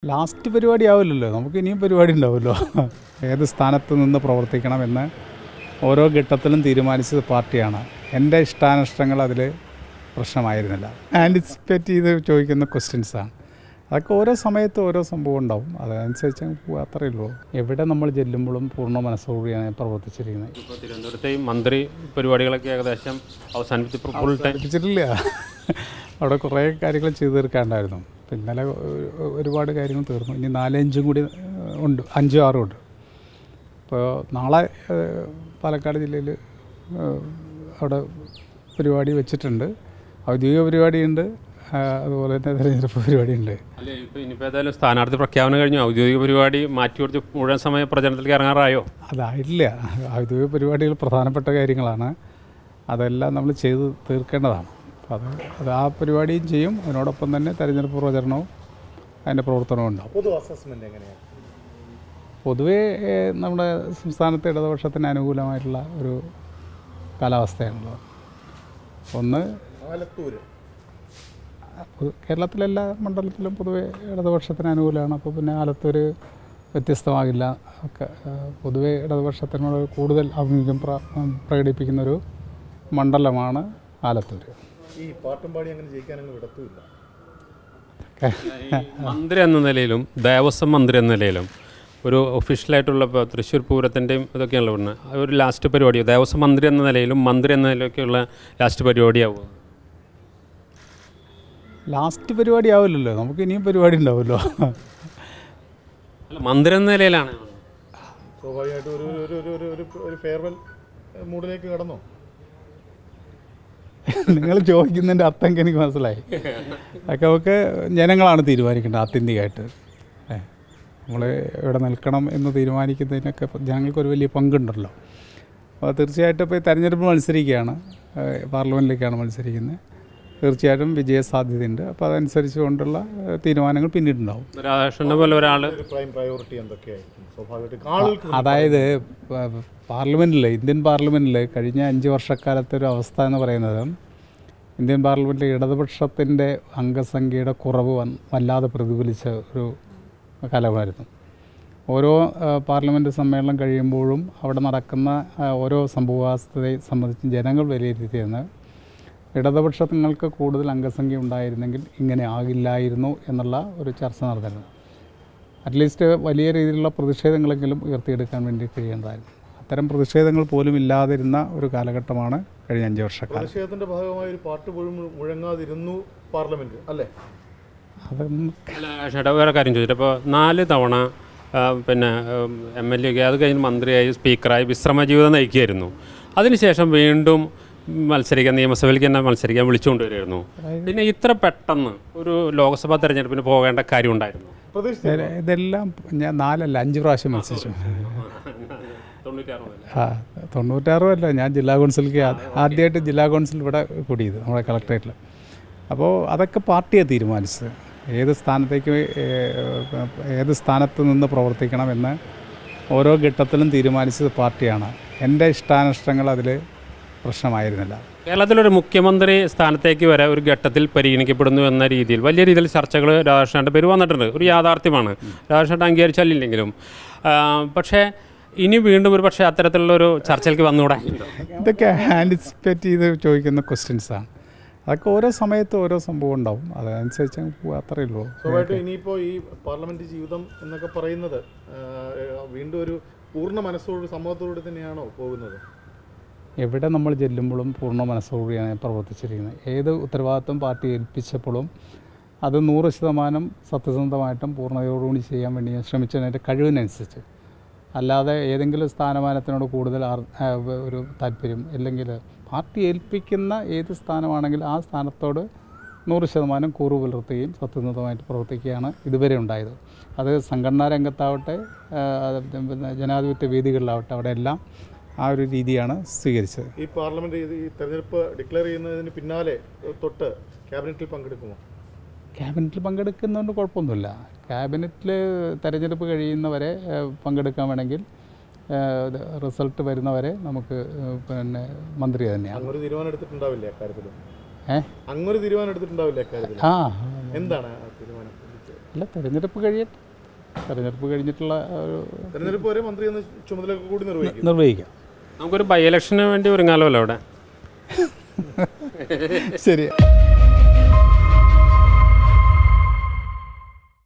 last പരിപാടി ആവില്ലല്ലോ നമുക്ക് ഇനിയും പരിപാടി ഉണ്ടാവുമല്ലോ ഏത് സ്ഥാനത്ത് നിന്ന് പ്രവർത്തിക്കണമെന്ന് ഓരോ ഘട്ടത്തിലും തീരുമാനിച്ചത് പാർട്ടിയാണ് എൻ്റെ ഇഷ്ടാനിഷ്ടങ്ങൾ അതിൽ പ്രശ്നമായിരുന്നില്ല ആൻറ്റിസിപ്പേറ്റ് ചെയ്ത് ചോദിക്കുന്ന ക്വസ്റ്റ്യൻസാണ് അതൊക്കെ ഓരോ സമയത്ത് ഓരോ സംഭവം ഉണ്ടാവും അതനുസരിച്ച് അങ്ങ് പോവുക അത്രയേ ഉള്ളൂ എവിടെ നമ്മൾ ചെല്ലുമ്പോഴും പൂർണ്ണ മനസ്സോടുകൂടിയാണ് പ്രവർത്തിച്ചിരിക്കുന്നത് ഇപ്പോൾ തിരുവനന്തപുരത്തെ ഈ മന്ത്രി പരിപാടികളൊക്കെ ഏകദേശം അവസാനിപ്പിച്ച് ഇപ്പോൾ ഫുൾ ടൈം പഠിപ്പിച്ചിട്ടില്ല അവിടെ കുറേ കാര്യങ്ങൾ ചെയ്തു തീർക്കാണ്ടായിരുന്നു ഇപ്പം ഇന്നലെ ഒരു- ഒരുപാട് കാര്യങ്ങൾ തീർന്നു ഇനി നാലഞ്ചും കൂടി ഏഹ്, ഉണ്ട് അഞ്ചും ആറും ഉണ്ട് ഇപ്പോൾ നാളെ ഏഹ്, പാലക്കാട് ജില്ലയിൽ ഏഹ്, അവിടെ പരിപാടി വെച്ചിട്ടുണ്ട് ഔദ്യോഗിക പരിപാടിയുണ്ട് ആ, അതുപോലെ തന്നെ തെരഞ്ഞെടുപ്പ് പരിപാടിയുണ്ട് അല്ലേ ഇപ്പോൾ ഇനിയിപ്പോൾ ഏതായാലും സ്ഥാനാർത്ഥി പ്രഖ്യാപനം കഴിഞ്ഞു ഔദ്യോഗിക പരിപാടി മാറ്റി കൊടുത്ത് മുഴുവൻ സമയം പ്രചരണത്തിലേക്ക് ഇറങ്ങാറായോ അതായിട്ടില്ല ഔദ്യോഗിക പരിപാടികൾ പ്രധാനപ്പെട്ട കാര്യങ്ങളാണ് അതെല്ലാം നമ്മൾ ചെയ്ത് തീർക്കേണ്ടതാണ് അപ്പോൾ അത് അത് ആ പരിപാടിയും ചെയ്യും അതിനോടൊപ്പം തന്നെ തെരഞ്ഞെടുപ്പ് പ്രചരണവും അതിൻ്റെ പ്രവർത്തനവും ഉണ്ടാവും പൊതു അസസ്മെന്റ് എങ്ങനെയാണ് പൊതുവേ ഏഹ്, നമ്മുടെ സംസ്ഥാനത്തെ ഇടതുപക്ഷത്തിന് അനുകൂലമായിട്ടുള്ള ഒരു കാലാവസ്ഥയാണുള്ളത് ഒന്ന് ആലത്തൂര് പൊതു- കേരളത്തിലെല്ലാ മണ്ഡലത്തിലും പൊതുവെ ഇടതുപക്ഷത്തിന് അനുകൂലമാണ് അപ്പോൾ പിന്നെ ആലത്തൊരു വ്യത്യസ്തമാകില്ല ഒക്കെ ഏഹ്, പൊതുവെ ഇടതുപക്ഷത്തിനോട് കൂടുതൽ ആഭിമുഖ്യം പ്ര പ്രകടിപ്പിക്കുന്ന ഒരു മണ്ഡലമാണ് ആലത്തൂർ ഈ പാട്ടും പാടി അങ്ങനെ ജയിക്കാനൊന്നും വിടത്തുമില്ല മന്ത്രി എന്ന നിലയിലും ദേവസ്വം മന്ത്രി എന്ന നിലയിലും ഒരു ഒഫീഷ്യലായിട്ടുള്ള ഇപ്പോൾ തൃശ്ശൂർ പൂരത്തിൻ്റെയും ഇതൊക്കെയാണല്ലോ പറഞ്ഞത് ഒരു ലാസ്റ്റ് പരിപാടി ദേവസ്വം മന്ത്രി എന്ന നിലയിലും മന്ത്രി എന്ന നിലയിലൊക്കെയുള്ള ലാസ്റ്റ് പരിപാടിയാവും ലാസ്റ്റ് പരിപാടി ആവില്ലല്ലോ നമുക്ക് ഇനിയും പരിപാടി ഉണ്ടാവുമല്ലോ അല്ല മന്ത്രി എന്ന നിലയിലാണ് സ്വാഭാവികമായിട്ടും ഒരു ഒരു ഒരു ഒരു ഒരു ഒരു ഫെയർവെൽ മൂഡിലേക്ക് കടന്നോ നിങ്ങൾ ചോദിക്കുന്നതിൻ്റെ അർത്ഥം എനിക്ക് മനസ്സിലായി അതൊക്കെ നമുക്ക് ജനങ്ങളാണ് തീരുമാനിക്കേണ്ടത് ആത്യന്തികമായിട്ട് നമ്മൾ എവിടെ നിൽക്കണം എന്ന് തീരുമാനിക്കുന്നതിനൊക്കെ ഇപ്പം ജനങ്ങൾക്കൊരു വലിയ പങ്കുണ്ടല്ലോ അപ്പോൾ തീർച്ചയായിട്ടും ഇപ്പോൾ ഈ തെരഞ്ഞെടുപ്പ് മത്സരിക്കുകയാണ് ഏഹ് പാർലമെൻറ്റിലേക്കാണ് മത്സരിക്കുന്നത് തീർച്ചയായിട്ടും വിജയ സാധ്യതയുണ്ട് അപ്പോൾ അതനുസരിച്ച് കൊണ്ടുള്ള ഏഹ് തീരുമാനങ്ങൾ പിന്നീടുണ്ടാവും രാധാകൃഷ്ണനെ പോലെ ഒരാൾ ഒരു പ്രൈം പ്രയോറിറ്റി എന്തൊക്കെയായിരിക്കും സ്വാഭാവികമായിട്ടും ആളുകൾക്ക് അതായത് പാർലമെൻറ്റിൽ ഇന്ത്യൻ പാർലമെൻറ്റിൽ കഴിഞ്ഞ അഞ്ച് വർഷക്കാലത്തെ ഒരു അവസ്ഥ എന്ന് പറയുന്നത് ഇന്ത്യൻ പാർലമെൻറ്റിൽ ഇടതുപക്ഷത്തിൻ്റെ അംഗസംഖ്യയുടെ കുറവ് വൻ വല്ലാതെ പ്രതിഫലിച്ച ഒരു കാലമായിരുന്നു ഓരോ ആ, പാർലമെൻറ്റ് സമ്മേളനം കഴിയുമ്പോഴും അവിടെ നടക്കുന്ന ആ, ഓരോ സംഭവവാസ്തയെ സംബന്ധിച്ച് ജനങ്ങൾ വിലയിരുത്തിയെന്ന് ഇടതുപക്ഷങ്ങൾക്ക് കൂടുതൽ അംഗസംഖ്യ ഉണ്ടായിരുന്നെങ്കിൽ ഇങ്ങനെ ആകില്ലായിരുന്നു എന്നുള്ള ഒരു ചർച്ച നടന്നിരുന്നു അറ്റ്ലീസ്റ്റ് വലിയ രീതിയിലുള്ള പ്രതിഷേധങ്ങളെങ്കിലും ഉയർത്തിയെടുക്കാൻ വേണ്ടി കഴിയേണ്ടതായിരുന്നു അത്തരം പ്രതിഷേധങ്ങൾ പോലും ഇല്ലാതിരുന്ന ഒരു കാലഘട്ടമാണ് കഴിഞ്ഞ അഞ്ച് വർഷക്കാലം പ്രതിഷേധത്തിന്റെ ഭാഗമായി ഒരു പാട്ട് പോലും മുഴ- മുഴങ്ങാതിരുന്നു പാർലമെന്റ് അല്ലേ അതൊന്നും അല്ല ചേട്ടാ വേറെ കാര്യം ചോദിച്ചിട്ട് അപ്പോൾ നാല് തവണ ആ, പിന്നെ എം എൽ എ ഒക്കെ അത് കഴിഞ്ഞ് മന്ത്രിയായി സ്പീക്കറായി വിശ്രമ ജീവിതം നയിക്കുകയായിരുന്നു അതിനുശേഷം വീണ്ടും മത്സരിക്കാൻ നിയമസഭയിലേക്ക് തന്നെ മത്സരിക്കാൻ വിളിച്ചുകൊണ്ടുവരികയായിരുന്നു പിന്നെ ഇത്ര പെട്ടെന്ന് ഒരു ലോക്സഭാ തെരഞ്ഞെടുപ്പിന് പോകേണ്ട കാര്യം ഉണ്ടായിരുന്നു പ്രതീക്ഷിച്ച ഇത് ഇതെല്ലാം ഞാൻ നാലല്ല അഞ്ച് പ്രാവശ്യം മത്സരിച്ചു തൊണ്ണൂറ്റാറ് മുതൽ ആ തൊണ്ണൂറ്റാറും അല്ല ഞാൻ ജില്ലാ കൗൺസിലേക്ക് ആദ്യമായിട്ട് ജില്ലാ കൗൺസിൽ ഇവിടെ കൂടിയത് നമ്മുടെ കളക്ടറേറ്റിൽ അപ്പോൾ അതൊക്കെ പാർട്ടിയാണ് തീരുമാനിച്ചത് ഏത് സ്ഥാനത്തേക്ക് ഏഹ്, ഏത് സ്ഥാനത്ത് നിന്ന് പ്രവർത്തിക്കണമെന്ന് ഓരോ ഘട്ടത്തിലും തീരുമാനിച്ചത് പാർട്ടിയാണ് എൻ്റെ ഇഷ്ടാനിഷ്ടങ്ങൾ അതിൽ പ്രശ്നമായിരുന്നില്ല കേരളത്തിലൊരു മുഖ്യമന്ത്രി സ്ഥാനത്തേക്ക് വരെ ഒരു ഘട്ടത്തിൽ പരിഗണിക്കപ്പെടുന്നു എന്ന രീതിയിൽ വലിയ രീതിയിൽ ചർച്ചകൾ രാധാകൃഷ്ണൻ്റെ പേര് വന്നിട്ടുണ്ട് ഒരു യാഥാർത്ഥ്യമാണ് രാധാകൃഷ്ണൻ അംഗീകരിച്ചാലില്ലെങ്കിലും ആ, പക്ഷേ ഇനി വീണ്ടും ഒരു പക്ഷേ അത്തരത്തിലുള്ള ഒരു ചർച്ചയിലേക്ക് വന്നുകൂടെ ഇതൊക്കെ ആൻറ്റിസിപ്പേറ്റ് ചെയ്ത് ചോദിക്കുന്ന ക്വസ്റ്റ്യൻസാണ് അതൊക്കെ ഓരോ സമയത്ത് ഓരോ സംഭവം ഉണ്ടാവും അതനുസരിച്ച് അങ്ങ് പോവുക അത്രയേ ഉള്ളൂ സ്വാഭാവികമായിട്ടും ഇനിയിപ്പോൾ ഈ പാർലമെന്റ് ജീവിതം എന്നൊക്കെ പറയുന്നത് ആ, വീണ്ടും ഒരു പൂർണ്ണ മനസ്സോട് സമ്മതത്തോടെ തന്നെയാണോ പോകുന്നത് എവിടെ നമ്മൾ ചെല്ലുമ്പോഴും പൂർണ്ണ മനസ്സോടുകൂടിയാണ് പ്രവർത്തിച്ചിരിക്കുന്നത് ഏത് ഉത്തരവാദിത്വം പാർട്ടി ഏൽപ്പിച്ചപ്പോഴും അത് നൂറ് ശതമാനം സത്യസന്ധമായിട്ടും പൂർണ്ണതയോടുകൂടി ചെയ്യാൻ വേണ്ടി ഞാൻ ശ്രമിച്ചതിൻ്റെ കഴിവിനനുസരിച്ച് അല്ലാതെ ഏതെങ്കിലും സ്ഥാനമാനത്തിനോട് കൂടുതൽ ആർ- ആ, വ- ഒരു താല്പര്യം അല്ലെങ്കിൽ പാർട്ടി ഏൽപ്പിക്കുന്ന ഏത് സ്ഥാനമാണെങ്കിലും ആ സ്ഥാനത്തോട് നൂറ് ശതമാനം കൂറു പുലർത്തുകയും സത്യസന്ധമായിട്ട് പ്രവർത്തിക്കുകയാണ് ഇതുവരെ ഉണ്ടായത് അത് സംഘടനാ രംഗത്താവട്ടെ ആ, അത് പിന്നെ ജനാധിപത്യ വേദികളിലാവട്ടെ അവിടെ എല്ലാം ആ ഒരു രീതിയാണ് സ്വീകരിച്ചത് ഈ പാർലമെന്റ് ഇത് ഈ തെരഞ്ഞെടുപ്പ് ഡിക്ലെയർ ചെയ്യുന്നതിന് പിന്നാലെ തൊട്ട് ക്യാബിനറ്റിൽ പങ്കെടുക്കുമോ ക്യാബിനറ്റിൽ പങ്കെടുക്കുന്നതുകൊണ്ട് കുഴപ്പമൊന്നുമില്ല ക്യാബിനറ്റിൽ തെരഞ്ഞെടുപ്പ് കഴിയുന്നവരെ ഏഹ്, പങ്കെടുക്കാൻ വേണമെങ്കിൽ ഏഹ്, റിസൾട്ട് വരുന്നവരെ നമുക്ക് ഏഹ്, പിന്നെ മന്ത്രി തന്നെയാണ് അങ്ങൊരു തീരുമാനം എടുത്തിട്ടുണ്ടാവില്ലേ അക്കാര്യത്തിൽ ഏ അങ്ങൊരു തീരുമാനം എടുത്തിട്ടുണ്ടാവില്ലേ അക്കാര്യത്തിൽ ആ എന്താണ് ആ തീരുമാനം അല്ല തെരഞ്ഞെടുപ്പ് കഴിയട്ടെ തെരഞ്ഞെടുപ്പ് കഴിഞ്ഞിട്ടുള്ള ഒരു തെരഞ്ഞെടുപ്പ് വരെ മന്ത്രി എന്ന ചുമതല കൂടി നിർവഹിക്കും നിർവഹിക്കാം നമുക്കൊരു ബൈ ഇലക്ഷന് വേണ്ടി ഒരുങ്ങാലോ അല്ലേ അവിടെ ശരി